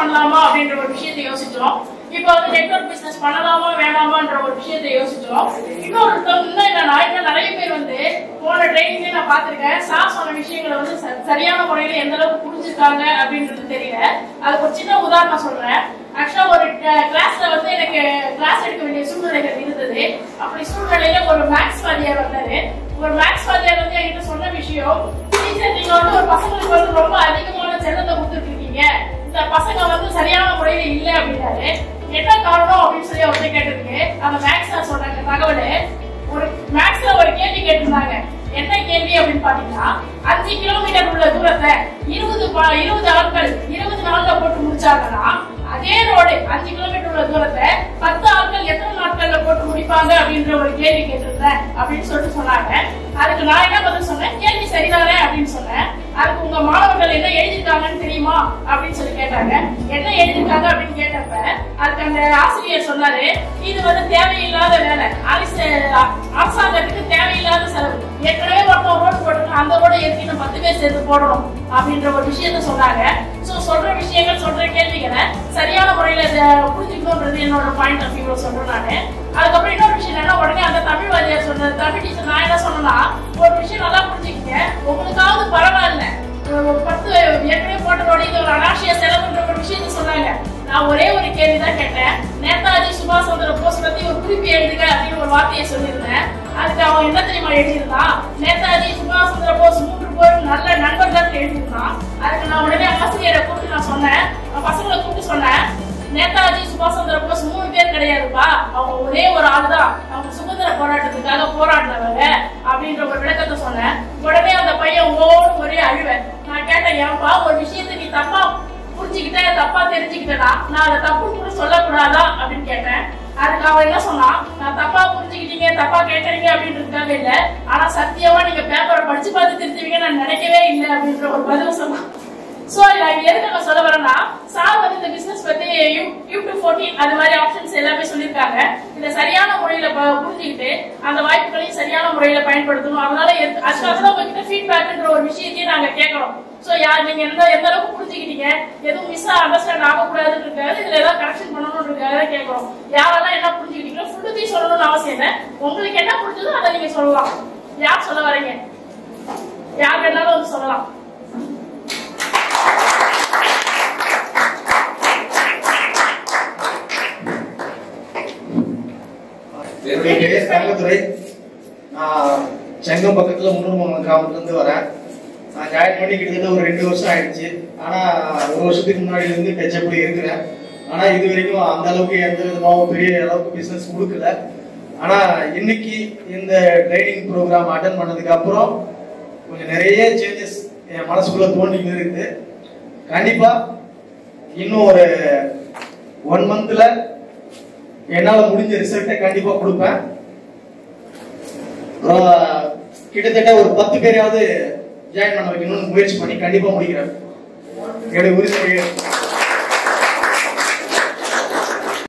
பண்ணலாமா அப்படின்ற ஒரு விஷயத்தை யோசிச்சோம் இப்போ வந்து நெட்வொர்க் பிசினஸ் பண்ணலாமா வேணாமான்ற ஒரு விஷயத்தை யோசிச்சோம் இன்னொரு இன்னும் என்னன்னா இன்னும் நிறைய பேர் வந்து போன ட்ரைனிங்லேயே நான் பார்த்திருக்கேன் சார் சொன்ன விஷயங்களை வந்து ச- சரியான முறையில எந்த அளவுக்கு புரிஞ்சிருக்காங்க அப்படின்றது தெரியல அதுக்கு ஒரு சின்ன உதாரணம் சொல்றேன் ஆக்சுவலா ஒரு கிளாஸ்ல வந்து எனக்கு கிளாஸ் எடுக்க வேண்டிய சூழ்நிலைகள் இருந்தது அப்படி சூழ்நிலையில ஒரு மேக்ஸ் வாத்தியார் வந்தாரு ஒரு மேக்ஸ் வாத்தியார் வந்து என்கிட்ட சொன்ன விஷயம் டீச்சர் நீங்க வந்து ஒரு பசங்களுக்கு வந்து ரொம்ப அதிகமான செல்லத்தை கொடுத்துட்டு இருக்கீங்க இந்த பசங்க வந்து சரியான முறையில இல்ல அப்படின்னாரு என்ன காரணம் அப்படின்னு சொல்லி அவர்கிட்ட கேட்டிருக்கு அந்த மேக்ஸ் சார் சொன்னாங்க தகவல் ஒரு மேக்ஸ்ல ஒரு கேள்வி கேட்டிருந்தாங்க என்ன கேள்வி அப்படின்னு பாத்தீங்கன்னா அஞ்சு கிலோமீட்டர் உள்ள தூரத்தை இருபது ப- இருபது ஆட்கள் இருபது நாள்ல போட்டு முடிச்சாங்கன்னா அதே ரோடு அஞ்சு கிலோமீட்டர் உள்ள தூரத்தை பத்து ஆட்கள் எத்தனை நாட்கள்ல போட்டு முடிப்பாங்க அப்படின்ற ஒரு கேள்வி கேட்டிருந்தேன் அப்படின்னு சொல்லிட்டு சொன்னாங்க அதுக்கு நான் என்ன பதில் சொன்னேன் கேள்வி சரிதானே அப்படின்னு சொன்னேன் அதுக்கு உங்க மாணவர்கள் என்ன எழுதிருக்காங்கன்னு தெரியுமா அப்படின்னு சொல்லி கேட்டாங்க என்ன எழுதிருக்காங்க அப்படின்னு கேட்டப்ப அதுக்கு அந்த ஆசிரியர் சொன்னாரு இது வந்து தேவையில்லாத வேலை அரசு அரசாங்கத்துக்கு தேவையில்லாத செலவு ஏற்கனவே ஒருத்தன் ரோடு போட்டுருக்கான் அந்த ரோட எதுக்கு இன்னும் பத்து பேர் சேர்த்து போடணும் அப்படின்ற ஒரு விஷயத்த சொன்னாங்க சோ சொல்ற விஷயங்கள் சொல்ற கேள்விகளை சரியான முறையில இதை புரிஞ்சுக்கணும்ன்றது என்னோட பாயிண்ட் ஆஃப் வியூ சொல்றேன் நானு அதுக்கப்புறம் இன்னொரு விஷயம் என்னன்னா உடனே அந்த தமிழ் வாத்தியார் சொன்னது தமிழ் டீச்சர் நான் என்ன சொன்னேன்னா ஒரு விஷயம் நல்லா புரிஞ்சுக்கங்க உங்களுக்காவது பரவாயில்ல ஒரு பத்து ஏற்கனவே போட்டதோட இது ஒரு அனாவசிய செலவுன்ற ஒரு விஷயத்த சொன்னாங்க நான் ஒரே ஒரு கேள்வி தான் கேட்டேன் நேதாஜி சுபாஷ் சந்திர போஸ் பத்தி ஒரு குறிப்பு எழுதுங்க அப்படின்னு ஒரு வார்த்தையை சொல்லியிருந்தேன் அதுக்கு அவன் என்ன தெரியுமா எழுதியிருந்தான் நேதாஜி சுபாஷ் சந்திர போஸ் மூன்று பேரும் நல்ல நண்பர்கள் எழுதியிருந்தான் அதுக்கு நான் உடனே ஆசிரியரை கூப்பிட்டு நான் சொன்னேன் நான் பசங்களை கூப்பிட்டு சொன்னேன் நேதாஜி சுபாஷ் சந்திர போஸ் மூணு பேர் கிடையாதுப்பா அவங்க ஒரே ஒரு ஆள் தான் அவங்க சுதந்திர போராட்டத்துக்காக போராடினவங்க அப்படின்ற ஒரு விளக்கத்தை சொன்னேன் உடனே அந்த பையன் ஓடு ஒரே அழுவேன் நான் கேட்டேன் ஏன்பா ஒரு விஷயத்தை நீ தப்பா புரிஞ்சுக்கிட்ட தப்பா தெரிஞ்சுக்கிட்டனா நான் அதை தப்பு கூட சொல்லக்கூடாதா அப்படின்னு கேட்டேன் அதுக்கு அவன் என்ன சொன்னான் நான் தப்பா புரிஞ்சுக்கிட்டீங்க தப்பா கேட்கறீங்க அப்படின்றதுக்காக இல்ல ஆனா சத்தியமா நீங்க பேப்பரை படிச்சு பார்த்து திருத்துவீங்க நான் நினைக்கவே இல்லை அப்படின்ற ஒரு பதில் சொன்னான் சோ நான் எதுக்கு நான் சொல்ல வரேன்னா சார் வந்து இந்த பிசினஸ் பத்தி யூடியூப் ஃபோர்டீன் அது மாதிரி ஆப்ஷன்ஸ் எல்லாமே சொல்லியிருக்காங்க இதை சரியான முறையில ப- புரிஞ்சுக்கிட்டு அந்த வாய்ப்புகளையும் சரியான முறையில பயன்படுத்தணும் அதனால எது- அதுக்காக தான் உங்ககிட்ட ஃபீட்பேக்ன்ற ஒரு விஷயத்தையும் நாங்க கேட்கறோம் சோ யார் நீங்க எந்த எந்த அளவுக்கு புரிஞ்சுக்கிட்டீங்க எதுவும் மிஸ் அண்டர்ஸ்டாண்ட் ஆகக்கூடாதுன்னு இருக்காது இதுல ஏதாவது கரெக்ஷன் பண்ணணும்னு இருக்காது கேட்கறோம் யாரெல்லாம் என்ன புரிஞ்சுக்கிட்டீங்களோ ஃபுல்லுத்தையும் சொல்லணும்னு அவசியம் இல்லை உங்களுக்கு என்ன புரிஞ்சதோ அதை நீங்க சொல்லலாம் யார் சொல்ல வரீங்க யார் வேணாலும் வந்து சொல்லலாம் என்னுடைய பெயர் தங்கத்துறை நான் செங்கம் பக்கத்துல முன்னூறு கிராமத்துல இருந்து வரேன் நான் ஜாயின் பண்ணி கிட்டத்தட்ட ஒரு ரெண்டு வருஷம் ஆயிடுச்சு ஆனா ஒரு வருஷத்துக்கு முன்னாடி இருந்து டச்சப்ல இருக்கிறேன் ஆனா இது வரைக்கும் அந்த அளவுக்கு எந்த விதமாகவும் பெரிய அளவுக்கு பிசினஸ் கொடுக்கல ஆனா இன்னைக்கு இந்த ட்ரைனிங் ப்ரோக்ராம் அட்டன் பண்ணதுக்கு அப்புறம் கொஞ்சம் நிறைய சேஞ்சஸ் என் மனசுக்குள்ள தோண்டிட்டு இருக்குது கண்டிப்பா இன்னும் ஒரு ஒன் மந்த்ல என்னால முடிஞ்ச ரிசல்ட்டை கண்டிப்பா கொடுப்பேன் ஆஹ் கிட்டத்தட்ட ஒரு பத்து பேரையாவது ஜாயின் பண்ண வைக்கணும்னு முயற்சி பண்ணி கண்டிப்பா முடிக்கிறேன் என்னுடைய உறுதி